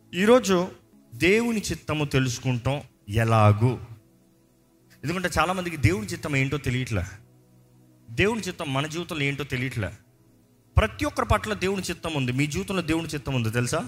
ఈరోజు దేవుని చిత్తము తెలుసుకుంటాం ఎలాగూ ఎందుకంటే చాలామందికి దేవుని చిత్తం ఏంటో తెలియట్లే దేవుని చిత్తం మన జీవితంలో ఏంటో తెలియట్లే ప్రతి ఒక్కరి పట్ల దేవుని చిత్తం ఉంది మీ జీవితంలో దేవుని చిత్తం ఉంది తెలుసా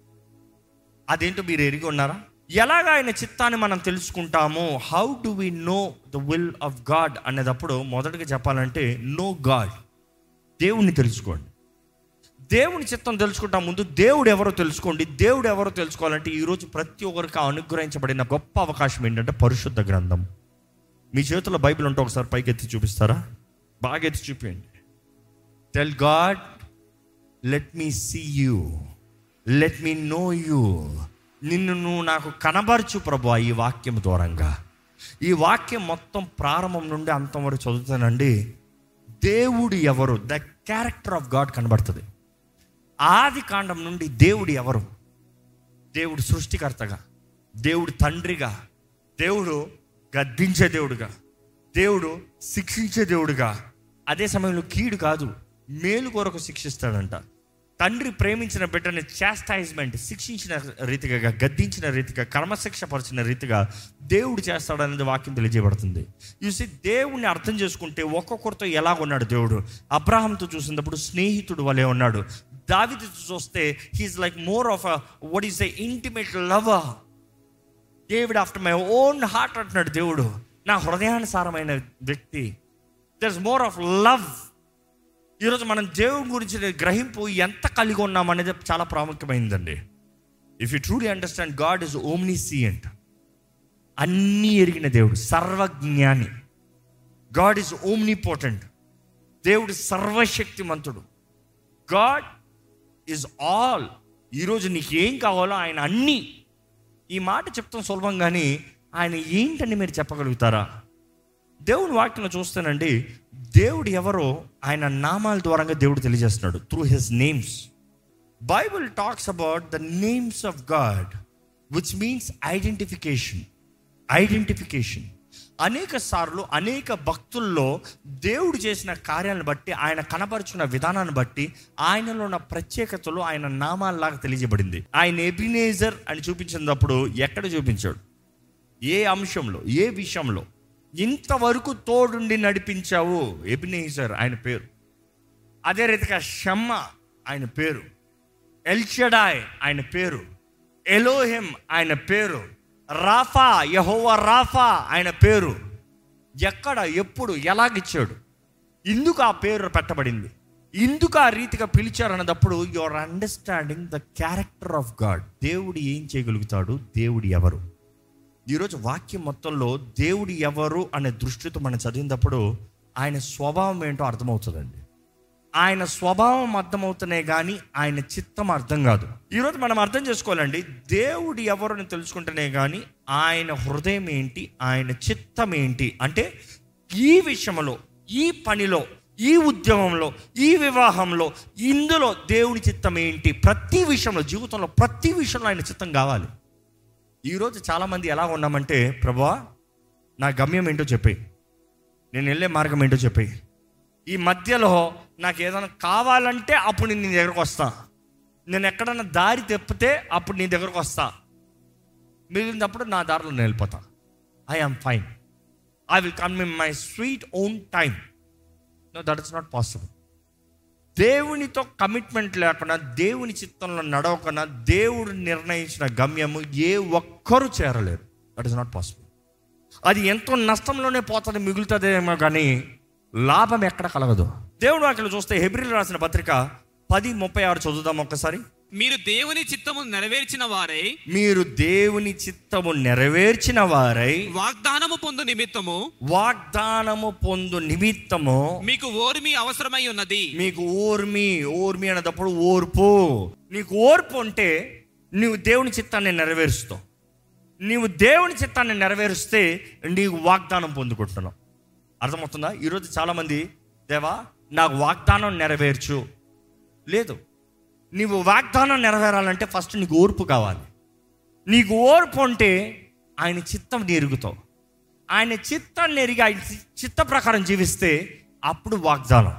అదేంటో మీరు ఎరిగి ఉన్నారా ఎలాగ ఆయన చిత్తాన్ని మనం తెలుసుకుంటామో how do we know the will of God అనేటప్పుడు మొదటగా చెప్పాలంటే నో గాడ్ దేవుణ్ణి తెలుసుకోండి దేవుని చిత్తం తెలుసుకుంటా ముందు దేవుడు ఎవరో తెలుసుకోండి దేవుడు ఎవరో తెలుసుకోవాలంటే ఈరోజు ప్రతి ఒక్కరికి అనుగ్రహించబడిన గొప్ప అవకాశం ఏంటంటే పరిశుద్ధ గ్రంథం మీ చేతిలో బైబిల్ ఉంటే ఒకసారి పైకి ఎత్తి చూపిస్తారా బాగా ఎత్తి చూపించండి tell God let me see you let me know you నిన్ను నువ్వు నాకు కనబరచు ప్రభు ఈ వాక్యం దూరంగా ఈ వాక్యం మొత్తం ప్రారంభం నుండి అంతం వరకు చదువుతానండి దేవుడు ఎవరు ద క్యారెక్టర్ ఆఫ్ గాడ్ కనబడుతుంది ఆది కాండం నుండి దేవుడు ఎవరు దేవుడు సృష్టికర్తగా దేవుడు తండ్రిగా దేవుడు గద్దించే దేవుడుగా దేవుడు శిక్షించే దేవుడుగా అదే సమయంలో కీడు కాదు మేలు కొరకు శిక్షిస్తాడంట తండ్రి ప్రేమించిన బిడ్డని చాస్టైజ్మెంట్ శిక్షించిన రీతిగా గద్దించిన రీతిగా క్రమశిక్ష పరిచిన రీతిగా దేవుడు చేస్తాడనేది వాక్యం తెలియజేయబడుతుంది చూసి దేవుణ్ణి అర్థం చేసుకుంటే ఒక్కొక్కరితో ఎలా ఉన్నాడు దేవుడు అబ్రాహంతో చూసినప్పుడు స్నేహితుడు వలె ఉన్నాడు దావిది చూస్తే he is like more of what is a intimate lover David after my own heart అంటున్నాడు దేవుడు నా హృదయానుసారమైన వ్యక్తి దర్స్ మోర్ ఆఫ్ లవ్ ఈరోజు మనం దేవుని గురించి గ్రహింపు ఎంత కలిగి ఉన్నాం అనేది చాలా ప్రాముఖ్యమైందండి if you truly understand God is omniscient అన్నీ ఎరిగిన దేవుడు సర్వజ్ఞాని గాడ్ ఇస్ ఓమ్నిపోటెంట్ దేవుడు సర్వశక్తిమంతుడు గాడ్ ఇస్ ఆల్ ఈరోజు నీకు ఏం కావాలో ఆయన అన్నీ ఈ మాట చెప్తాం సులభం కానీ ఆయన ఏంటని మీరు చెప్పగలుగుతారా దేవుని వాక్యంలో చూస్తానండి దేవుడు ఎవరో ఆయన నామాల ద్వారంగా దేవుడు తెలియజేస్తున్నాడు through his names Bible talks about the names of God which means identification identification అనేక సార్లు అనేక భక్తుల్లో దేవుడు చేసిన కార్యాలను బట్టి ఆయన కనపరుచున్న విధానాన్ని బట్టి ఆయనలో ఉన్న ప్రత్యేకతలు ఆయన నామాల్లాగా తెలియజేయబడింది ఆయన ఎబినేజర్ అని చూపించినప్పుడు ఎక్కడ చూపించాడు ఏ అంశంలో ఏ విషయంలో ఇంతవరకు తోడుండి నడిపించావు ఎబినేజర్ ఆయన పేరు అదే రీతిగా షమ్మ ఆయన పేరు ఎల్షడాయ్ ఆయన పేరు ఎలోహెం ఆయన పేరు రాఫా యహోవా రాఫా ఆయన పేరు ఎక్కడ ఎప్పుడు ఎలాగిచ్చాడు ఇందుకు ఆ పేరు పెట్టబడింది ఇందుకు ఆ రీతిగా పిలిచారు అన్నదప్పుడు your understanding the character of God దేవుడు ఏం చేయగలుగుతాడు దేవుడు ఎవరు ఈరోజు వాక్యం మొత్తంలో దేవుడు ఎవరు అనే దృష్టితో మనం చదివినప్పుడు ఆయన స్వభావం ఏంటో అర్థమవుతుందండి ఆయన స్వభావం అర్థమవుతున్నాయి కానీ ఆయన చిత్తం అర్థం కాదు ఈరోజు మనం అర్థం చేసుకోవాలండి దేవుడు ఎవరు అని తెలుసుకుంటేనే కానీ ఆయన హృదయం ఏంటి ఆయన చిత్తం ఏంటి అంటే ఈ విషయంలో ఈ పనిలో ఈ ఉద్యమంలో ఈ వివాహంలో ఇందులో దేవుని చిత్తం ఏంటి ప్రతి విషయంలో జీవితంలో ప్రతి విషయంలో ఆయన చిత్తం కావాలి ఈరోజు చాలామంది ఎలా ఉన్నామంటే ప్రభా నా గమ్యం ఏంటో చెప్పి నేను వెళ్ళే మార్గం ఏంటో చెప్పి ఈ మధ్యలో నాకు ఏదైనా కావాలంటే అప్పుడు నేను నీ దగ్గరకు వస్తా నేను ఎక్కడన్నా దారి తెప్పితే అప్పుడు నీ దగ్గరకు వస్తా మిగిలినప్పుడు నా దారిలో నేను వెళ్ళిపోతా I am fine I will come in my sweet own time no that is not possible దేవునితో కమిట్మెంట్ లేకుండా దేవుని చిత్తంలో నడవకుండా దేవుడు నిర్ణయించిన గమ్యము ఏ ఒక్కరూ చేరలేరు దట్ ఇస్ నాట్ పాసిబుల్ అది ఎంతో నష్టంలోనే పోతుంది మిగులుతుందేమో కానీ లాభం ఎక్కడ కలగదు దేవుడు వాక్యలో చూస్తే హెబ్రిల్ రాసిన పత్రిక పది ముప్పై ఆరు చదువుదాం ఒక్కసారి మీరు దేవుని చిత్తము నెరవేర్చిన వారై మీరు దేవుని చిత్తము నెరవేర్చిన వారై వాగ్దానము పొందు నిమిత్తము వాగ్దానము పొందు నిమిత్తము మీకు ఓర్మి అవసరమై ఉన్నది మీకు ఓర్మి ఓర్మి అనేటప్పుడు ఓర్పు నీకు ఓర్పు ఉంటే నీవు దేవుని చిత్తాన్ని నెరవేరుస్తావు నీవు దేవుని చిత్తాన్ని నెరవేరుస్తే నీకు వాగ్దానం పొందుకుంటున్నావు అర్థమవుతుందా ఈరోజు చాలామంది దేవా నాకు వాగ్దానం నెరవేర్చు లేదు నీవు వాగ్దానం నెరవేరాలంటే ఫస్ట్ నీకు ఓర్పు కావాలి నీకు ఓర్పు ఉంటే ఆయన చిత్తం ఎరుగుతావు ఆయన చిత్తాన్ని ఎరిగి ఆయన చి- చిత్త ప్రకారం జీవిస్తే అప్పుడు వాగ్దానం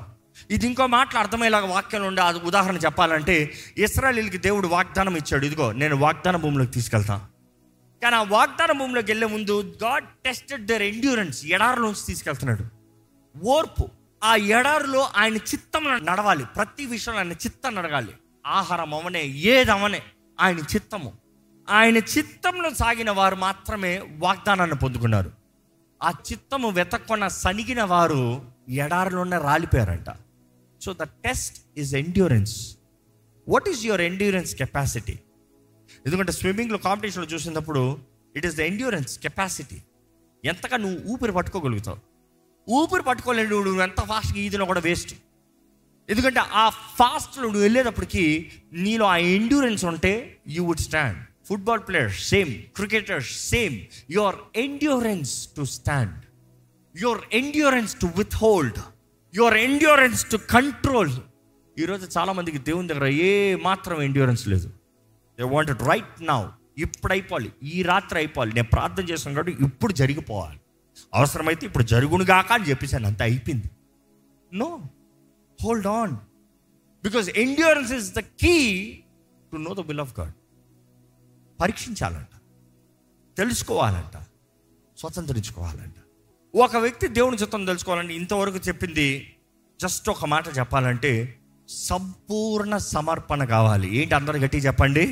ఇది ఇంకో మాటలు అర్థమయ్యేలాగా వాక్యం ఉండే అది ఉదాహరణ చెప్పాలంటే ఇస్రాయలీలకి దేవుడు వాగ్దానం ఇచ్చాడు ఇదిగో నేను వాగ్దాన భూమిలోకి తీసుకెళ్తా కానీ ఆ వాగ్దాన భూమిలోకి వెళ్ళే ముందు గాడ్ టెస్టెడ్ దర్ ఎండ్యూరెన్స్ ఎడారిలోంచి తీసుకెళ్తున్నాడు ఓర్పు ఆ ఎడారిలో ఆయన చిత్తం నడవాలి ప్రతి విషయంలో ఆయన చిత్తం నడగాలి ఆహారం అవనే ఏదవనే ఆయన చిత్తము ఆయన చిత్తంలో సాగిన వారు మాత్రమే వాగ్దానాన్ని పొందుకున్నారు ఆ చిత్తము వెతక్కొన్న సనిగిన వారు ఎడారిలోనే రాలిపోయారంట so the test is endurance what is your endurance capacity ఎందుకంటే స్విమ్మింగ్లో కాంపిటీషన్లో చూసినప్పుడు it is the endurance capacity ఎంతగా నువ్వు ఊపిరి పట్టుకోగలుగుతావు ఊపిరి పట్టుకోలేని నువ్వు నువ్వు ఎంత ఫాస్ట్గా ఈదినా కూడా వేస్ట్ ఎందుకంటే ఆ ఫాస్ట్లో నువ్వు వెళ్ళేటప్పటికి నీలో ఆ ఎండ్యూరెన్స్ ఉంటే you would stand football players same cricketers same your endurance to stand your endurance to withhold your endurance to control ఈరోజు చాలామందికి దేవుని దగ్గర ఏ మాత్రం ఎండ్యూరెన్స్ లేదు దే వాంటెడ్ రైట్ నౌ ఇప్పుడు అయిపోవాలి ఈ రాత్రి అయిపోవాలి నేను ప్రార్థన చేస్తాను కాబట్టి ఇప్పుడు జరిగిపోవాలి అవసరమైతే ఇప్పుడు జరుగునుగాక అని చెప్పేసాను అంత అయిపోయింది no hold on because endurance is the key to know the will of God పరీక్షించాలంట తెలుసుకోవాలంట స్వతంత్రించుకోవాలంట ఒక వ్యక్తి దేవుని చిత్తం తెలుసుకోవాలంటే ఇంతవరకు చెప్పింది జస్ట్ ఒక మాట చెప్పాలంటే సంపూర్ణ సమర్పణ కావాలి ఏంటి అందరు గట్టి చెప్పండి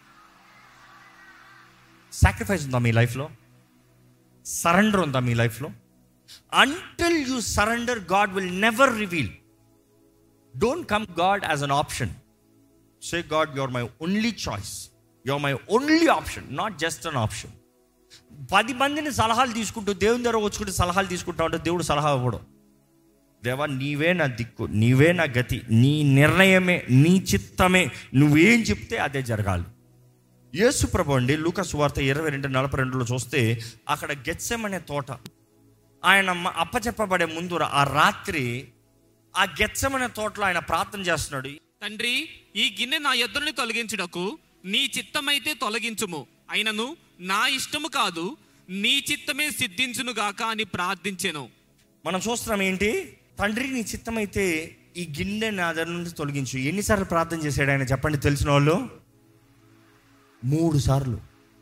సాక్రిఫైస్ ఉందా మీ లైఫ్లో సరెండర్ ఉందా మీ లైఫ్లో until you surrender God will never reveal don't come God as an option say God your my only choice your my only option not just an option పది మందిని సలహాలు తీసుకుంటూ దేవుని దగ్గర వచ్చుకుంటూ సలహాలు తీసుకుంటా ఉంటే దేవుడు సలహా ఇవ్వడం దేవా నీవే నా దిక్కు నీవే నా గతి నీ నిర్ణయమే నీ చిత్తమే నువ్వేం చెప్తే అదే జరగాలి యేసు ప్రభు అండి లూకస్ వార్త ఇరవై రెండు నలభై రెండులో చూస్తే అక్కడ గెత్సెం అనే తోట ఆయన మ- అప్పచెప్పబడే ముందు ఆ రాత్రి ఆ గెత్సెమనే తోటలో ఆయన ప్రార్థన చేస్తున్నాడు తండ్రి ఈ గిన్నె నా ఎద్దుని తొలగించుటకు నీ చిత్తమైతే తొలగించుము అయినను నా ఇష్టము కాదు నీ చిత్తమే సిద్ధించును గాక అని ప్రార్థించెను మనం చూస్తున్నాం ఏంటి తండ్రి నీ చిత్తమైతే ఈ గిన్నె నా దగ్గర నుండి తొలగించు ఎన్నిసార్లు ప్రార్థన చేశాడు ఆయన చెప్పండి తెలిసిన వాళ్ళు మూడు సార్లు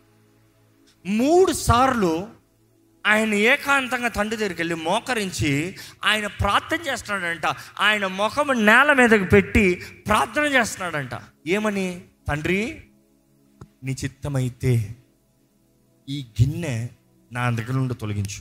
మూడు సార్లు ఆయన ఏకాంతంగా తండ్రి దగ్గరికి వెళ్ళి మోకరించి ఆయన ప్రార్థన చేస్తున్నాడంట ఆయన ముఖం నేల మీదకి పెట్టి ప్రార్థన చేస్తున్నాడంట ఏమని తండ్రి నీ చిత్తమైతే ఈ గిన్నె నా దగ్గర నుండి తొలగించు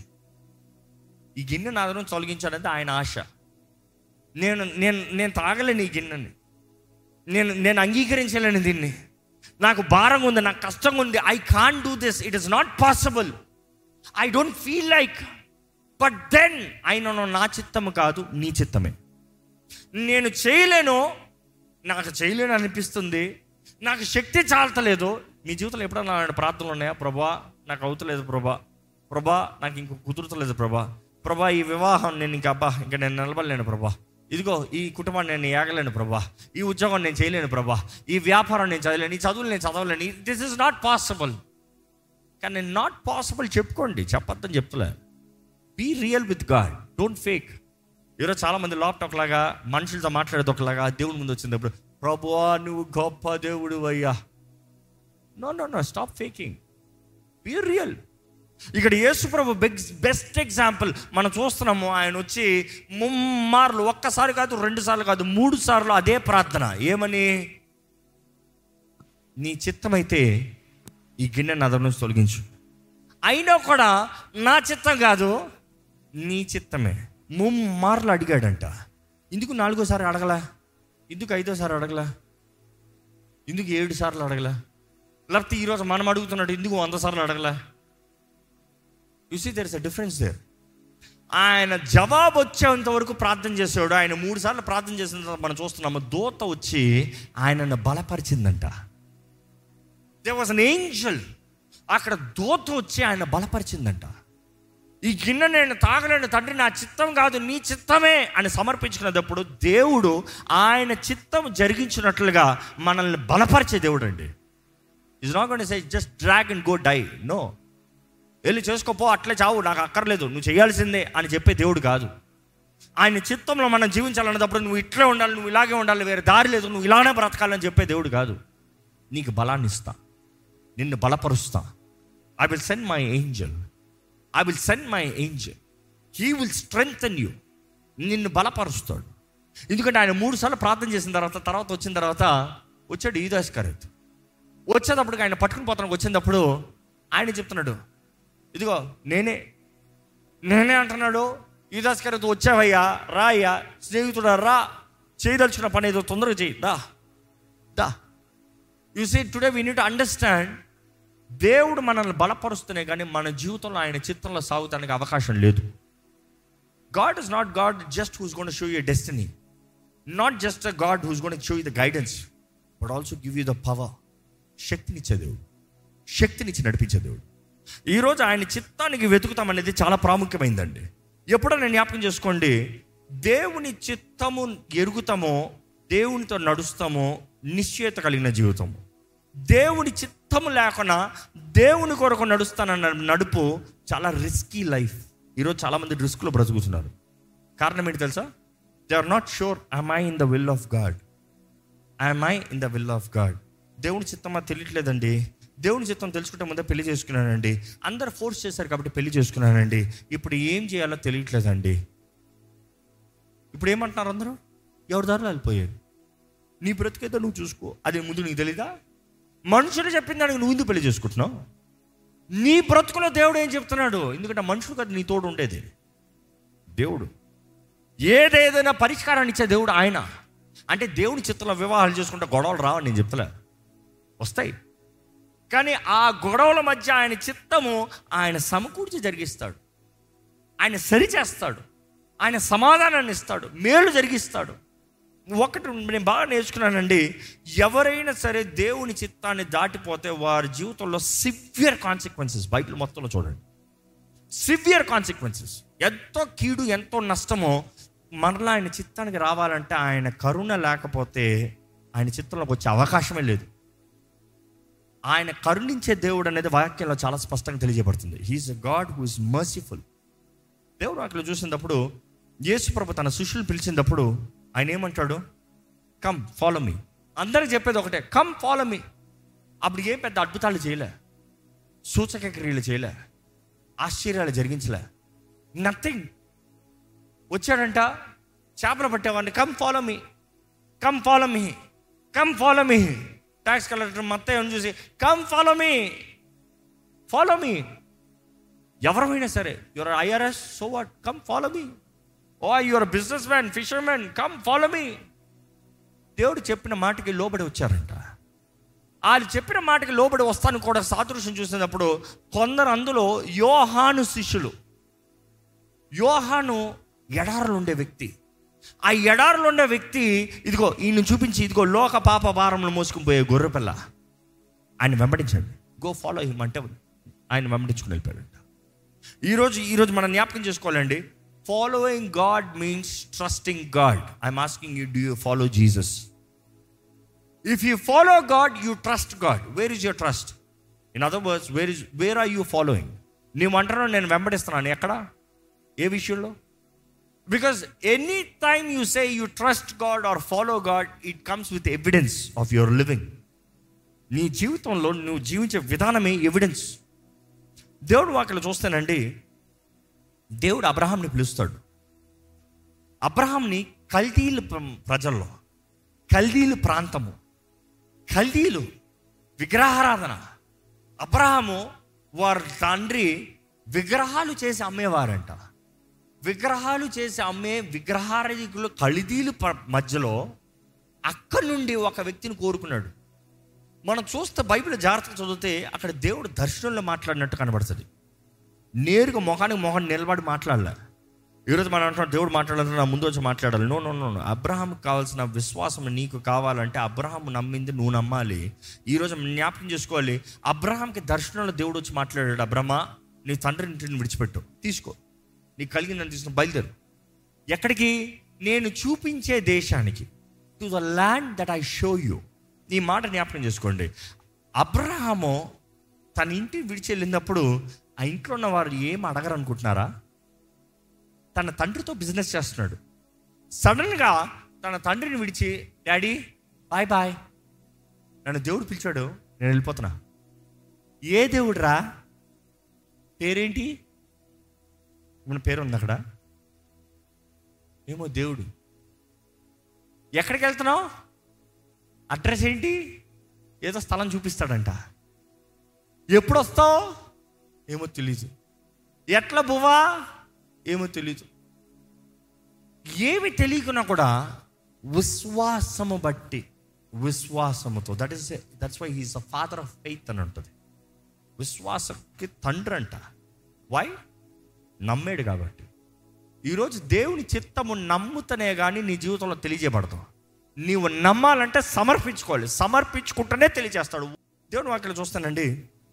ఈ గిన్నె నా దగ్గర నుంచి తొలగించాలంటే ఆయన ఆశ నేను నేను నేను తాగలేను ఈ గిన్నెని నేను నేను అంగీకరించలేను దీన్ని నాకు భారంగా ఉంది నాకు కష్టంగా ఉంది I can do this it is not possible I don't feel like but then ఆయన నా చిత్తము కాదు నీ చిత్తమే నేను చేయలేను నాకు చేయలేను అనిపిస్తుంది నాకు శక్తి చాలతలేదు మీ జీవితంలో ఎప్పుడైనా అలాంటి ప్రార్థనలు ఉన్నాయా ప్రభా నాకు అవుతలేదు ప్రభా ప్రభా నాకు ఇంక కుదురుతలేదు ప్రభా ప్రభా ఈ వివాహం నేను ఇంకా అబ్బా ఇంకా నేను నిలబడలేను ప్రభా ఇదిగో ఈ కుటుంబాన్ని నేను ఏగలేను ప్రభా ఈ ఉద్యోగం నేను చేయలేను ప్రభా ఈ వ్యాపారం నేను చదవలేను ఈ చదువులు నేను చదవలేను దిస్ ఇస్ నాట్ పాసిబుల్ కానీ నాట్ పాసిబుల్ చెప్పుకోండి చెప్పొద్దని చెప్తలే be real with God don't fake ఈరోజు చాలా మంది లాప్టాప్ లాగా మనుషులతో మాట్లాడేది ఒకలాగా దేవుడి ముందు వచ్చినప్పుడు ప్రభువా నువ్వు గొప్ప దేవుడు అయ్యా no no no stop faking be real ఇక్కడ యేసు ప్రభు బెస్ట్ ఎగ్జాంపుల్ మనం చూస్తున్నాము ఆయన వచ్చి ముమ్మార్లు ఒక్కసారి కాదు రెండు సార్లు కాదు మూడు సార్లు అదే ప్రార్థన ఏమని నీ చిత్తమైతే ఈ గిన్నె నా దగ్గర నుంచి తొలగించు అయినా కూడా నా చిత్తం కాదు నీ చిత్తమే ముమ్మార్లు అడిగాడంట ఎందుకు నాలుగోసారి అడగలా ఎందుకు ఐదోసారి అడగలా ఎందుకు ఏడు సార్లు అడగలా లేకపోతే ఈరోజు మనం అడుగుతున్నాడు ఎందుకు వంద సార్లు అడగలా you see there is a difference there ఆయన జవాబు వచ్చేంత వరకు ప్రార్థన చేసాడు ఆయన మూడు సార్లు ప్రార్థన చేసిన తర్వాత మనం చూస్తున్నాము దూత వచ్చి ఆయనను బలపరిచిందంట దే వాజ్ అన్ ఏంజల్ అక్కడ దూత వచ్చి ఆయన బలపరిచిందంట ఈ గిన్నె నేను తాగలేను తండ్రి నా చిత్తం కాదు నీ చిత్తమే అని సమర్పించుకున్నప్పుడు దేవుడు ఆయన చిత్తం జరిగించినట్లుగా మనల్ని బలపరిచే దేవుడు అండి is not gonna say just drag and go die no వెళ్ళి చేసుకోపో అట్లే చావు నాకు అక్కర్లేదు నువ్వు చేయాల్సిందే అని చెప్పే దేవుడు కాదు ఆయన చిత్తంలో మనం జీవించాలన్నప్పుడు నువ్వు ఇట్లే ఉండాలి నువ్వు ఇలాగే ఉండాలి వేరే దారి లేదు నువ్వు ఇలానే బ్రతకాలని చెప్పే దేవుడు కాదు నీకు బలాన్ని ఇస్తా నిన్ను బలపరుస్తా I will send my angel I will send my angel he will strengthen you నిన్ను బలపరుస్తాడు ఎందుకంటే ఆయన మూడు సార్లు ప్రార్థన చేసిన తర్వాత తర్వాత వచ్చిన తర్వాత వచ్చాడు ఈదాస్ కరెక్ట్ వచ్చేటప్పుడు ఆయన పట్టుకుని పోతానికి వచ్చినప్పుడు ఆయన చెప్తున్నాడు ఇదిగో నేనే నేనే అంటున్నాడు ఈదాస్ కరెక్ట్ వచ్చావయ్యా రా అయ్యా స్నేహితుడా రా చేయదలుచుకున్న పని ఏదో తొందరగా చేయి దా దా you see today we need understand దేవుడు మనల్ని బలపరుస్తూనే కానీ మన జీవితంలో ఆయన చిత్రంలో సాగుతానికి అవకాశం లేదు God is not God just who's gonna show you destiny not just a God who's gonna show you the guidance but also give you the power శక్తినిచ్చే దేవుడు శక్తినిచ్చి నడిపించే దేవుడు ఈరోజు ఆయన చిత్తానికి వెతుకుతామనేది చాలా ప్రాముఖ్యమైందండి ఎప్పుడైనా జ్ఞాపకం చేసుకోండి దేవుని చిత్తము ఎరుగుతామో దేవునితో నడుస్తామో నిశ్చయత కలిగిన జీవితము దేవుని చిత్తము లేకుండా దేవుని కొరకు నడుస్తానన్న నడుపు చాలా రిస్కీ లైఫ్ ఈరోజు చాలామంది రిస్క్లో బ్రతుకుతున్నారు కారణం ఏంటి తెలుసా they are not sure I'm I in the will of God I'm I in the will of God దేవుని చిత్తం అది తెలియట్లేదండి దేవుని చిత్తం తెలుసుకుంటే ముందే పెళ్లి చేసుకున్నానండి అందరు ఫోర్స్ చేశారు కాబట్టి పెళ్లి చేసుకున్నానండి ఇప్పుడు ఏం చేయాలో తెలియట్లేదండి ఇప్పుడు ఏమంటున్నారు అందరూ ఎవరి దారిలో వెళ్ళిపోయారు నీ బ్రతికైతే నువ్వు చూసుకో అదే ముందు నీకు తెలీదా మనుషులు చెప్పిన దానికి నువ్వు ఎందుకు పెళ్లి చేసుకుంటున్నావు నీ బ్రతుకులో దేవుడు ఏం చెప్తున్నాడు ఎందుకంటే మనుషులు కదా నీ తోడు ఉండేది దేవుడు ఏదేదైనా పరిష్కారాన్ని ఇచ్చే దేవుడు ఆయన అంటే దేవుని చిత్తంలో వివాహాలు చేసుకుంటే గొడవలు రావని నేను చెప్తలే వస్తాయి కానీ ఆ గొడవల మధ్య ఆయన చిత్తము ఆయన సమకూర్చి జరిగిస్తాడు ఆయన సరిచేస్తాడు ఆయన సమాధానాన్ని ఇస్తాడు మేలు జరిగిస్తాడు ఒకటి నేను బాగా నేర్చుకున్నానండి ఎవరైనా సరే దేవుని చిత్తాన్ని దాటిపోతే వారి జీవితంలో సివియర్ కాన్సిక్వెన్సెస్ బైబిల్ మొత్తంలో చూడండి సివియర్ కాన్సిక్వెన్సెస్ ఎంతో కీడు ఎంతో నష్టమో మరలా ఆయన చిత్తానికి రావాలంటే ఆయన కరుణ లేకపోతే ఆయన చిత్తంలోకి వచ్చే అవకాశమే లేదు ఆయన కరుణించే దేవుడు అనేది వాక్యంలో చాలా స్పష్టంగా తెలియజేయబడుతుంది he is a God who is merciful దేవుడు అక్కడ చూసినప్పుడు యేసుప్రభు తన శిష్యులు పిలిచినప్పుడు ఆయన ఏమంటాడు కమ్ ఫాలో మీ అందరికి చెప్పేది ఒకటే కమ్ ఫాలో మీ అప్పుడు ఏం పెద్ద అద్భుతాలు చేయలే సూచక క్రియలు చేయలే ఆశ్చర్యాలు జరిగించలే నథింగ్ వచ్చాడంట చేపలు పట్టేవాడిని come follow me come follow me come follow me tax collector మొత్తం చూసి come follow me follow me ఎవరైనా సరే your IRS so what come follow me O your business man fisher man come follow me దేవుడు చెప్పిన మాటకి లోబడి వచ్చారంట వాళ్ళు చెప్పిన మాటకి లోబడి వస్తాను కూడా సాదృశ్యం చూసినప్పుడు కొందరు అందులో యోహాను శిష్యులు యోహాను ఎడారులు ఉండే వ్యక్తి ఆ ఎడారులు ఉండే వ్యక్తి ఇదిగో ఈయన చూపించి ఇదిగో లోక పాప భారంలో మోసుకుని పోయే గొర్రెపిల్ల ఆయన వెంబడించండి గో ఫాలో హిమ్ అంటే ఆయన వెంబడించుకుని వెళ్ళిపోయాడంట ఈరోజు ఈరోజు మనం జ్ఞాపకం చేసుకోవాలండి following God means trusting God I'm asking you do you follow Jesus if you follow God you trust God where is your trust in other words where is where are you following నీవు అంటున్నావు నేను వెంబడిస్తున్నాను ఎక్కడ ఏ విషయంలో because any time you say you trust God or follow God it comes with evidence of your living నీ జీవితంలో నువ్వు జీవించే విధానమే ఎవిడెన్స్ దేవుడు వాటిలో చూస్తానండి దేవుడు అబ్రహాంని పిలుస్తాడు అబ్రహాంని కల్దీలు ప్ర- ప్రజల్లో కల్దీలు ప్రాంతము కల్దీలు విగ్రహారాధన అబ్రహాము వారి తండ్రి విగ్రహాలు చేసి అమ్మేవారంట విగ్రహాలు చేసి అమ్మే విగ్రహారధికులు కల్దీలు ప్ర- మధ్యలో అక్కడి నుండి ఒక వ్యక్తిని కోరుకున్నాడు మనం చూస్తే బైబిల్ జాగ్రత్తగా చదివితే అక్కడ దేవుడు దర్శనంలో మాట్లాడినట్టు కనబడుతుంది నేరుగా మొహానికి మొహం నిలబడి మాట్లాడలే ఈరోజు మనం అంటున్నాం దేవుడు మాట్లాడాలంటే నా ముందు వచ్చి మాట్లాడాలి నో నో నో నో అబ్రహాంకి కావాల్సిన విశ్వాసం నీకు కావాలంటే అబ్రహాం నమ్మింది నువ్వు నమ్మాలి ఈరోజు మనం జ్ఞాపకం చేసుకోవాలి అబ్రహాంకి దర్శనంలో దేవుడు వచ్చి మాట్లాడాడు అబ్రహ్మ నీ తండ్రి ఇంటిని విడిచిపెట్టు తీసుకో నీకు కలిగిందని తీసుకుని బయలుదేరు ఎక్కడికి నేను చూపించే దేశానికి to the land that I show you ఈ మాట జ్ఞాపకం చేసుకోండి అబ్రహాము తన ఇంటిని విడిచి వెళ్ళినప్పుడు ఆ ఇంట్లో ఉన్న వారు ఏం అడగరు అనుకుంటున్నారా తన తండ్రితో బిజినెస్ చేస్తున్నాడు సడన్గా తన తండ్రిని విడిచి డాడీ బాయ్ బాయ్ నన్ను దేవుడు పిలిచాడు నేను వెళ్ళిపోతున్నా ఏ దేవుడురా పేరేంటి మన పేరు ఉంది అక్కడ ఏమో దేవుడు ఎక్కడికి వెళ్తున్నావు అడ్రస్ ఏంటి ఏదో స్థలం చూపిస్తాడంట ఎప్పుడు వస్తావు ఏమో తెలీదు ఎట్లా బువ్వా ఏమో తెలీదు ఏమి తెలియకున్నా కూడా విశ్వాసము బట్టి విశ్వాసముతో that is that's why he's a father of faith అని ఉంటుంది విశ్వాసకి తండ్రి అంట వై నమ్మేడు కాబట్టి ఈరోజు దేవుని చిత్తము నమ్ముతనే కానీ నీ జీవితంలో తెలియజేయబడదు నీవు నమ్మాలంటే సమర్పించుకోవాలి సమర్పించుకుంటేనే తెలియజేస్తాడు దేవుని వాక్యలో చూస్తానండి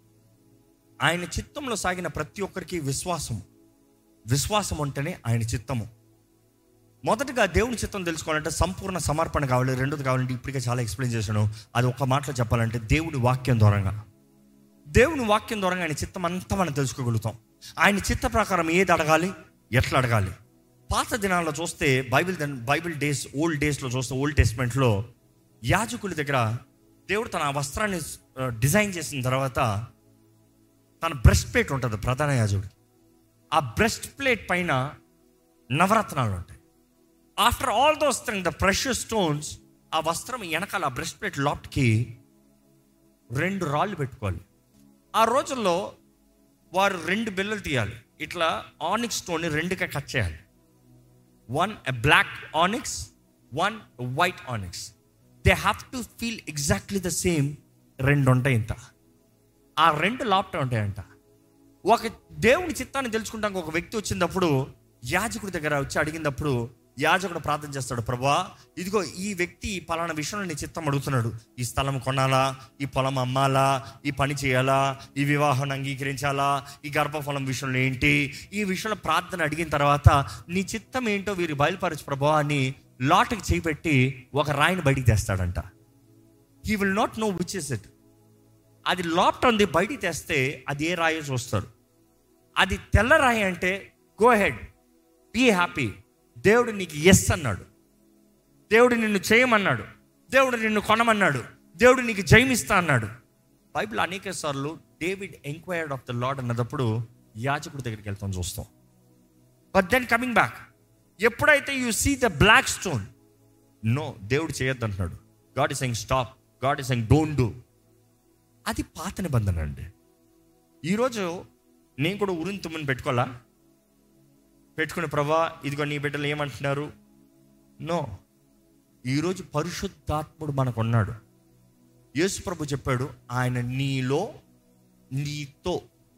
ఆయన చిత్తంలో సాగిన ప్రతి ఒక్కరికి విశ్వాసం విశ్వాసం అంటేనే ఆయన చిత్తము మొదటగా దేవుని చిత్తం తెలుసుకోవాలంటే సంపూర్ణ సమర్పణ కావాలి రెండోది కావాలంటే ఇప్పటికే చాలా ఎక్స్ప్లెయిన్ చేశాను అది ఒక మాటలో చెప్పాలంటే దేవుని వాక్యం ద్వారంగా దేవుని వాక్యం ద్వారా ఆయన చిత్తం అంతా మనం తెలుసుకోగలుగుతాం ఆయన చిత్త ప్రకారం ఏది అడగాలి ఎట్లా అడగాలి పాత దినాల్లో చూస్తే బైబిల్ దన్- బైబిల్ డేస్ ఓల్డ్ డేస్లో చూస్తే ఓల్డ్ టెస్ట్మెంట్లో యాజకుల దగ్గర దేవుడు తన వస్త్రాన్ని ఆ, డిజైన్ చేసిన తర్వాత తన బ్రెస్ట్ ప్లేట్ ఉంటుంది ప్రధాన యాజకుడు ఆ బ్రెస్ట్ ప్లేట్ పైన నవరత్నాలు ఉంటాయి after all those thing the precious stones ఆ వస్త్రం వెనకాల ఆ బ్రెస్ట్ ప్లేట్ లాప్ట్కి రెండు రాళ్ళు పెట్టుకోవాలి ఆ రోజుల్లో వారు రెండు బిల్లలు తీయాలి ఇట్లా ఆనిక్స్ స్టోన్ రెండుగా కట్ చేయాలి one a black onyx one white onyx they have to feel exactly the same రెండు ఉంటాయి ఇంత ఆ రెండు లాప్టాప్ ఉంటాయంట ఒక దేవుని చిత్తాన్ని తెలుసుకుంటానికి ఒక వ్యక్తి వచ్చినప్పుడు యాజకుడి దగ్గర వచ్చి అడిగినప్పుడు యాజకుడు ప్రార్థన చేస్తాడు ప్రభా ఇదిగో ఈ వ్యక్తి ఈ పలానా విషయంలో నీ చిత్తం అడుగుతున్నాడు ఈ స్థలం కొనాలా ఈ పొలం అమ్మాలా ఈ పని చేయాలా ఈ వివాహం అంగీకరించాలా ఈ గర్భఫలం విషయంలో ఏంటి ఈ విషయంలో ప్రార్థన అడిగిన తర్వాత నీ చిత్తం ఏంటో వీరు బయలుపరచు ప్రభా అని లాట్కి చేపెట్టి ఒక రాయిని బయటికి తెస్తాడంట he will not know which is it అది లాప్ట్ ఉంది బయటికి తెస్తే అది ఏ రాయో చూస్తారు అది తెల్ల రాయి అంటే గో హెడ్ బీ హ్యాపీ దేవుడు నీకు ఎస్ అన్నాడు దేవుడు నిన్ను చేయమన్నాడు దేవుడు నిన్ను కొనమన్నాడు దేవుడు నీకు జయమిస్తా అన్నాడు బైబిల్ అనేక సార్లు David enquired of the Lord అన్నదప్పుడు యాజకుడి దగ్గరికి వెళ్తాం చూస్తాం బట్ దెన్ కమింగ్ బ్యాక్ ఎప్పుడైతే you see the black stone no దేవుడు చేయొద్దు అంటున్నాడు God is saying stop God is saying don't do అది పాత నిబంధన అండి ఈరోజు నేను కూడా ఉరిని తుమ్మని పెట్టుకోవాలా పెట్టుకునే ప్రభా ఇదిగో నీ బిడ్డలు ఏమంటున్నారు నో ఈరోజు పరిశుద్ధాత్ముడు మనకు ఉన్నాడు యేసు ప్రభు చెప్పాడు ఆయన నీలో నీతో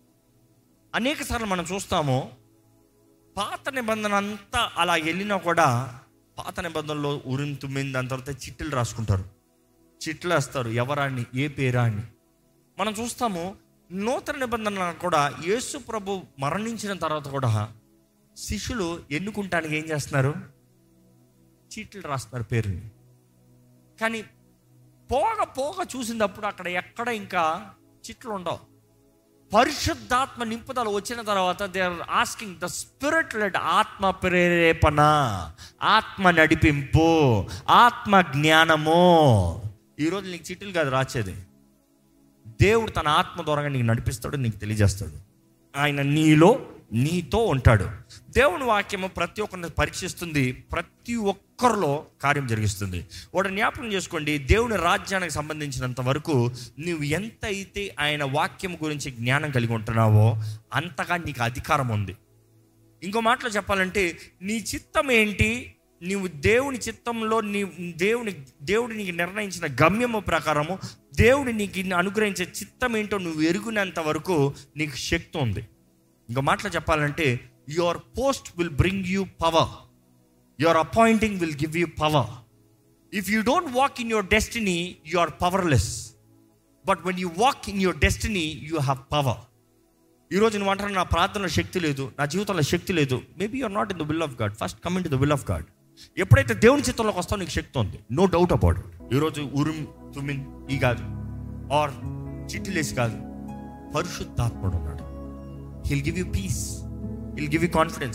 అనేక సార్లు మనం చూస్తాము పాత నిబంధన అంతా అలా వెళ్ళినా కూడా పాత నిబంధనలో ఉరిని తుమ్మింది దాని తర్వాత చిట్టులు రాసుకుంటారు చిట్లు వేస్తారు ఎవరాన్ని ఏ పేరా అని మనం చూస్తాము నూతన నిబంధన కూడా యేసు ప్రభు మరణించిన తర్వాత కూడా శిష్యులు ఎన్నుకుంటానికి ఏం చేస్తున్నారు చీట్లు రాస్తున్నారు పేరుని కానీ పోగ పోగ చూసినప్పుడు అక్కడ ఎక్కడ ఇంకా చిట్లు ఉండవు పరిశుద్ధాత్మ నింపుదల వచ్చిన తర్వాత they are asking the spirit led ఆత్మ ప్రేరేపణ ఆత్మ నడిపింపు ఆత్మ జ్ఞానము ఈరోజు నీకు చిట్టులు కాదు రాచేది దేవుడు తన ఆత్మ ద్వారా నీకు నడిపిస్తాడు నీకు తెలియజేస్తాడు ఆయన నీలో నీతో ఉంటాడు దేవుని వాక్యము ప్రతి ఒక్కరిని పరీక్షిస్తుంది ప్రతి ఒక్కరిలో కార్యం జరిగిస్తుంది వాడు జ్ఞాపకం చేసుకోండి దేవుని రాజ్యానికి సంబంధించినంత వరకు నువ్వు ఎంత అయితే ఆయన వాక్యం గురించి జ్ఞానం కలిగి ఉంటున్నావో అంతగా నీకు అధికారం ఉంది ఇంకో మాటలో చెప్పాలంటే నీ చిత్తం ఏంటి నీవు దేవుని చిత్తంలో నీ దేవుని దేవుడు నీకు నిర్ణయించిన గమ్యము ప్రకారము దేవుడు నీకు అనుగ్రహించే చిత్తం ఏంటో నువ్వు ఎరుగునంత వరకు నీకు శక్తి ఉంది ఇంకో మాటలో చెప్పాలంటే your post will bring you power your appointing will give you power if you don't walk in your destiny you are powerless but when you walk in your destiny you have power ఈరోజు నువ్వు అంటారు నా ప్రార్థనలో శక్తి లేదు నా జీవితంలో శక్తి లేదు maybe you're not in the will of God first come into the will of God ఎప్పుడైతే దేవుని చిత్తంలోకి వస్తావు నీకు శక్తి ఉంది నో డౌట్ అబౌట్ ఇట్ ఈరోజు ఉరుం తుమిన్ ఈ కాదు ఆర్ చిట్టిలేసి కాదు పరిశుద్ధాత్ముడు ఉన్నాడు he'll give you peace he'll give you confidence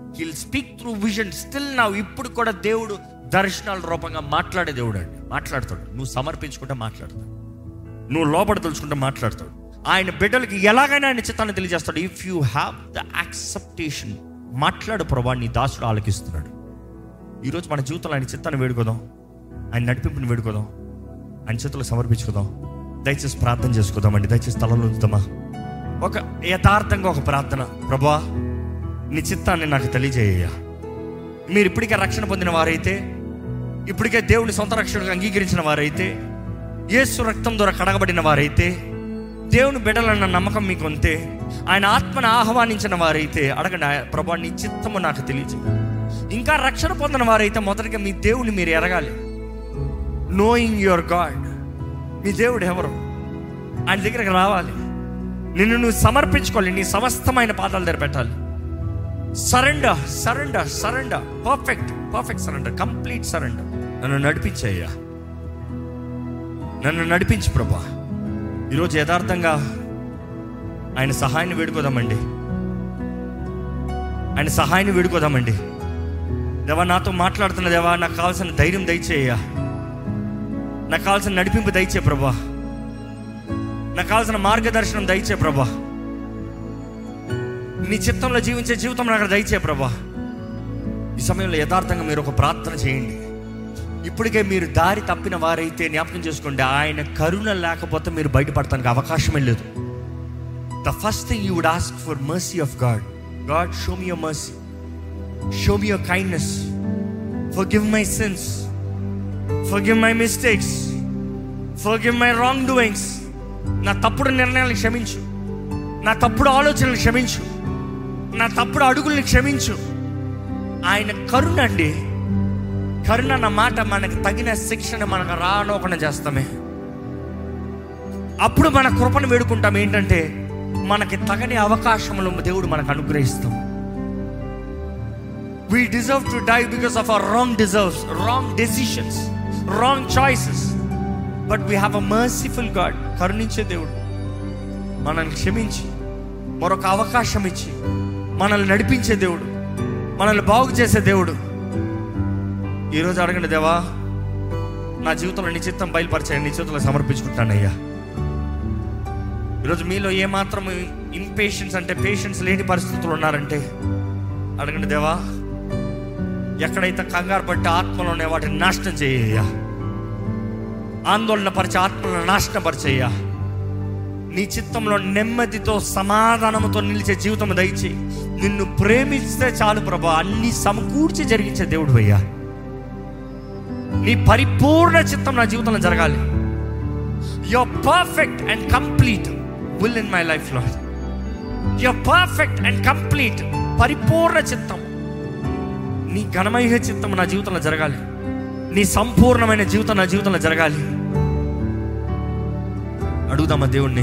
he'll speak through vision still నా ఇప్పుడు కూడా దేవుడు దర్శనాల రూపంగా మాట్లాడే దేవుడు అండి మాట్లాడతాడు నువ్వు సమర్పించుకుంటే మాట్లాడతాడు నువ్వు లోపల తెలుసుకుంటే మాట్లాడతాడు ఆయన బిడ్డలకి ఎలాగైనా ఆయన చిత్తాన్ని తెలియజేస్తాడు if you have the acceptance మాట్లాడు ప్రభా నీ దాసుడు ఆలకిస్తున్నాడు ఈరోజు మన జీవితంలో ఆయన చిత్తాన్ని వేడుకోదాం ఆయన నడిపింపుని వేడుకోదాం ఆయన చేతులు సమర్పించుకుందాం దయచేసి ప్రార్థన చేసుకుందామండి దయచేసి స్థలంలో ఉంచుదామా ఒక యథార్థంగా ఒక ప్రార్థన ప్రభా నీ చిత్తాన్ని నాకు తెలియజేయ మీరు ఇప్పటికే రక్షణ పొందిన వారైతే ఇప్పటికే దేవుని సొంత రక్షణగా అంగీకరించిన వారైతే యేసు రక్తం ద్వారా కడగబడిన వారైతే దేవుని బిడ్డలన్న నమ్మకం మీకు ఉంటే ఆయన ఆత్మను ఆహ్వానించిన వారైతే అడగండి "ఆ ప్రభా నీ చిత్తము నాకు తెలియజే ఇంకా రక్షణ పొందిన వారైతే మొదటిగా మీ దేవుని మీరు ఎరగాలి నోయింగ్ యువర్ గాడ్ మీ దేవుడు ఎవరు ఆయన దగ్గరికి రావాలి నిన్ను నువ్వు సమర్పించుకోవాలి నీ సమస్తమైన పాదాల దగ్గర పెట్టాలి surrender surrender surrender perfect perfect surrender complete surrender నన్ను నడిపించయ్యా నన్ను నడిపించు ప్రభా ఈరోజు యథార్థంగా ఆయన సహాయాన్ని వేడుకోదామండి ఆయన సహాయాన్ని వేడుకోదామండి దేవా నాతో మాట్లాడుతున్న దేవా నాకు కావాల్సిన ధైర్యం దయచేయ నాకు కావాల్సిన నడిపింపు దయచే ప్రభా నాకు కావాల్సిన మార్గదర్శనం దయచే ప్రభా నీ చిత్తంలో జీవించే జీవితం నాకు దయచే ప్రభా ఈ సమయంలో యథార్థంగా మీరు ఒక ప్రార్థన చేయండి ఇప్పటికే మీరు దారి తప్పిన వారైతే జ్ఞాపకం చేసుకోండి ఆయన కరుణ లేకపోతే మీరు బయటపడటానికి అవకాశమే లేదు the first thing you would ask for mercy of God God show me your mercy show me your kindness forgive my sins forgive my mistakes forgive my wrong doings నా తప్పుడు నిర్ణయాలను క్షమించు నా తప్పుడు ఆలోచనలు క్షమించు నా తప్పుడు అడుగుల్ని క్షమించు ఆయన కరుణ అండి కరుణ అన్న మాట మనకు తగిన శిక్షణ మనకు రానోకుండా చేస్తామే అప్పుడు మన కృపను వేడుకుంటాం ఏంటంటే మనకి తగని అవకాశములు దేవుడు మనకు అనుగ్రహిస్తాం we deserve to die because of our wrong deserves wrong decisions wrong choices but we have a merciful God కరుణించే దేవుడు మనల్ని క్షమించి మరొక అవకాశం ఇచ్చి మనల్ని నడిపించే దేవుడు మనల్ని బాగు చేసే దేవుడు ఈరోజు అడగండి దేవా నా జీవితంలో నీ చిత్తం బయలుపరిచాను నీ చేతుల్లో సమర్పించుకుంటానయ్యా ఈరోజు మీలో ఏమాత్రం ఇంపేషన్స్ అంటే పేషెన్స్ లేని పరిస్థితులు ఉన్నారంటే అడగండి దేవా ఎక్కడైతే కంగారు పట్టి ఆత్మలో ఉన్నాయి వాటిని నాశనం చేయ్యా ఆందోళన పరిచే ఆత్మలను నాశనం పరిచయ్యా నీ చిత్తంలో నెమ్మదితో సమాధానంతో నిలిచే జీవితం దయచి నిన్ను ప్రేమిస్తే చాలు ప్రభా అన్ని సమకూర్చి జరిగించే దేవుడు అయ్యా నీ పరిపూర్ణ చిత్తం నా జీవితంలో జరగాలి your perfect and complete will in my life లో యువర్ పర్ఫెక్ట్ అండ్ కంప్లీట్ పరిపూర్ణ చిత్తం నీ ఘనమైన చిత్తం నా జీవితంలో జరగాలి నీ సంపూర్ణమైన జీవితం నా జీవితంలో జరగాలి అడుగుదామా దేవుణ్ణి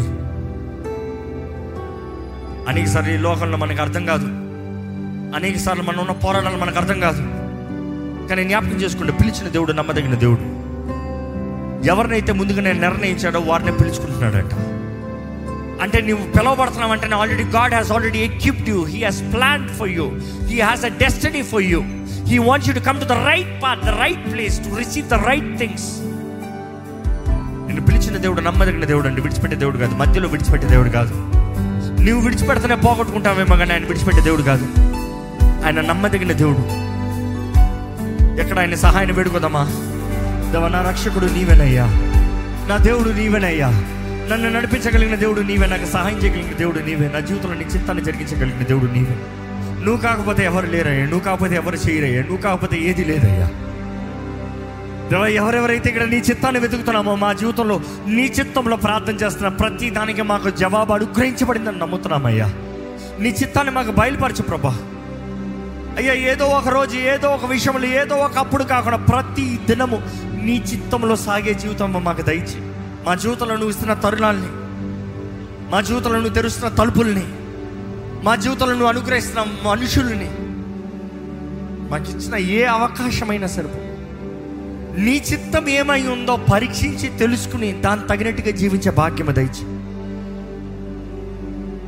అనేక సార్లు ఈ లోకంలో మనకు అర్థం కాదు అనేక సార్లు మనం ఉన్న పోరాటాలు మనకు అర్థం కాదు కానీ జ్ఞాపకం చేసుకుంటే పిలిచిన దేవుడు నమ్మదగిన దేవుడు ఎవరినైతే ముందుగా నేను నిర్ణయించాడో వారిని పిలుచుకుంటున్నాడంట అంటే నువ్వు పిలవబడుతున్నావు అంటే already God has already equipped you he has plan for you he has a destiny for you he wants you to come to the right path the right place to receive the right things నిన్ను పిలిచిన దేవుడు నమ్మదగిన దేవుడు అండి విడిచిపెట్టే దేవుడు కాదు మధ్యలో విడిచిపెట్టే దేవుడు కాదు నువ్వు విడిచిపెడితేనే పోగొట్టుకుంటావేమో కానీ ఆయన విడిచిపెట్టే దేవుడు కాదు ఆయన నమ్మదగిన దేవుడు ఎక్కడ ఆయన సహాయాన్ని వేడుకోదామా దేవ నా రక్షకుడు నీవేనయ్యా నా దేవుడు నీవేనయ్యా నన్ను నడిపించగలిగిన దేవుడు నీవే నాకు సహాయం చేయగలిగిన దేవుడు నీవే నా జీవితంలో నీ చిత్తాన్ని జరిగించగలిగిన దేవుడు నీవే నువ్వు కాకపోతే ఎవరు లేరయ్యా నువ్వు కాకపోతే ఎవరు చేయరయ్యా నువ్వు కాకపోతే ఏది లేదయ్యా దేవా ఎవరెవరైతే ఇక్కడ నీ చిత్తాన్ని వెతుకుతున్నామో మా జీవితంలో నీ చిత్తంలో ప్రార్థన చేస్తున్న ప్రతి దానికి మాకు జవాబు అనుగ్రహించబడిందని నమ్ముతున్నామయ్యా నీ చిత్తాన్ని మాకు బయలుపరచు ప్రభా అయ్యా ఏదో ఒక రోజు ఏదో ఒక విషయంలో ఏదో ఒక అప్పుడు కాకుండా ప్రతి దినము నీ చిత్తంలో సాగే జీవితం మాకు దయచి మా జీవితంలో నువ్వు ఇస్తున్న తరుణాల్ని మా జీవితంలో నువ్వు తెరుస్తున్న తలుపుల్ని మా జీవితంలో నువ్వు అనుగ్రహిస్తున్న మనుషుల్ని మాకు ఇచ్చిన ఏ అవకాశమైనా సరిపో నీ చిత్తం ఏమై ఉందో పరీక్షించి తెలుసుకుని దాని తగినట్టుగా జీవించే భాగ్యము దయచి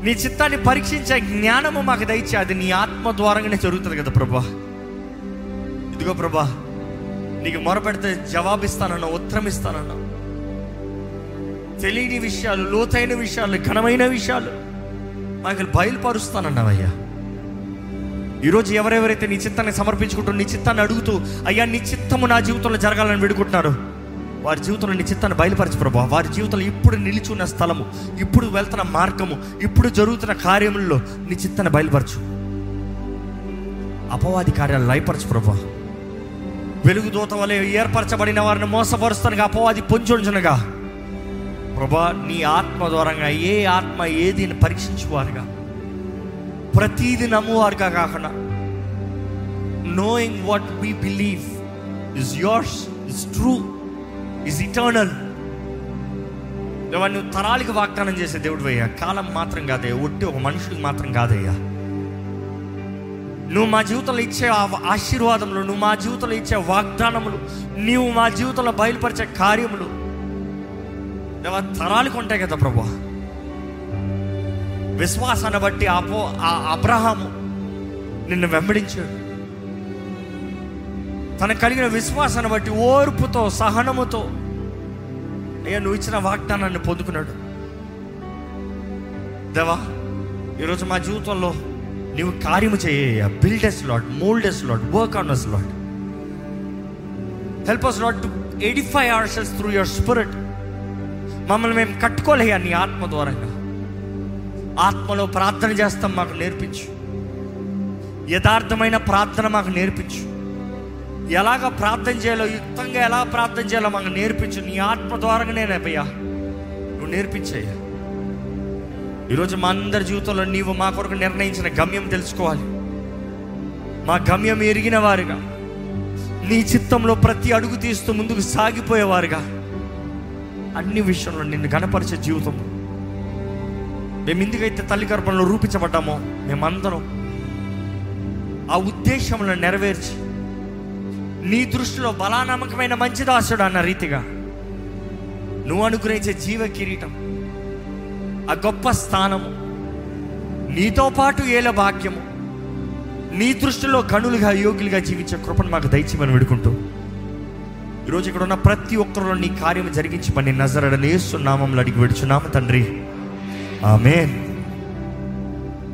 నీ చిత్తాన్ని పరీక్షించే జ్ఞానము మాకు దయచే అది నీ ఆత్మ ద్వారంగానే జరుగుతుంది కదా ప్రభా ఇదిగో ప్రభా నీకు మొరపెడితే జవాబిస్తానన్నా ఉత్తరం ఇస్తానన్నా తెలియని విషయాలు లోతైన విషయాలు ఘనమైన విషయాలు మాకు బయలుపరుస్తానన్నావయ్యా ఈరోజు ఎవరెవరైతే నీ చిత్తాన్ని సమర్పించుకుంటూ నీ చిత్తాన్ని అడుగుతూ అయ్యా నీ చిత్తము నా జీవితంలో జరగాలని వేడుకుంటున్నారు వారి జీవితంలో నీ చిత్తాన్ని బయలుపరచు ప్రభా వారి జీవితంలో ఇప్పుడు నిలిచి ఉన్న స్థలము ఇప్పుడు వెళ్తున్న మార్గము ఇప్పుడు జరుగుతున్న కార్యముల్లో నీ చిత్తాన్ని బయలుపరచు అపవాది కార్యాలు లయపరచు ప్రభా వెలుగు దూత వలె ఏర్పరచబడిన వారిని మోసపరుస్తానుగా అపవాది పొంచుంచునగా ప్రభా నీ ఆత్మ ద్వారంగా ఏ ఆత్మ ఏది అని పరీక్షించువారుగా ప్రతీది నమ్మువారుగా కాకుండా knowing what we believe is yours is true is eternal నువ్వు తరాలకు వాగ్దానం చేసే దేవుడు అయ్యా కాలం మాత్రం కాదయ్యా ఒట్టి ఒక మనుషుడికి మాత్రం కాదయ్యా నువ్వు మా జీవితంలో ఇచ్చే ఆ ఆశీర్వాదములు నువ్వు మా జీవితంలో ఇచ్చే వాగ్దానములు నీవు మా జీవితంలో బయలుపరిచే కార్యములు దేవా తరాలకు ఉంటాయి కదా ప్రభు విశ్వాసాన్ని బట్టి అపో ఆ అబ్రహాము నిన్ను వెంబడించాడు తనకు కలిగిన విశ్వాసాన్ని బట్టి ఓర్పుతో సహనముతో అయ్యా నువ్వు ఇచ్చిన వాగ్దానాన్ని పొందుకున్నాడు దేవా ఈరోజు మా జీవితంలో నీవు కార్యము చేయ build us Lord mould us Lord work on us Lord help us Lord to edify ourselves through your spirit మమ్మల్ని మేము కట్టుకోలేయా నీ ఆత్మ ద్వారంగా ఆత్మలో ప్రార్థన చేస్తాం మాకు నేర్పించు యథార్థమైన ప్రార్థన మాకు నేర్పించు ఎలాగ ప్రార్థన చేయాలో యుక్తంగా ఎలా ప్రార్థన చేయాలో మాకు నేర్పించు నీ ఆత్మ ద్వారంగా నేనయ్యా నువ్వు నేర్పించయ్యా ఈరోజు మా అందరి జీవితంలో నీవు మా కొరకు నిర్ణయించిన గమ్యం తెలుసుకోవాలి మా గమ్యం ఎరిగిన వారుగా నీ చిత్తంలో ప్రతి అడుగు తీస్తూ ముందుకు సాగిపోయేవారుగా అన్ని విషయంలో నిన్ను గణపరిచే జీవితం మేము ఎందుకైతే తల్లి గర్భంలో రూపించబడ్డామో మేమందరం ఆ ఉద్దేశంలో నెరవేర్చి నీ దృష్టిలో బలానమ్మకమైన మంచి దాసుడు అన్న రీతిగా నువ్వు అనుగ్రహించే జీవ కిరీటం ఆ గొప్ప స్థానము నీతో పాటు ఏల భాగ్యము నీ దృష్టిలో గనులుగా యోగులుగా జీవించే కృపను మాకు దయచేయమని వేడుకుంటూ ఈరోజు ఇక్కడ ఉన్న ప్రతి ఒక్కరిలో నీ కార్యం జరిగించమని నజరడని నామంలో అడిగి విడుచున్నాము తండ్రి ఆమెన్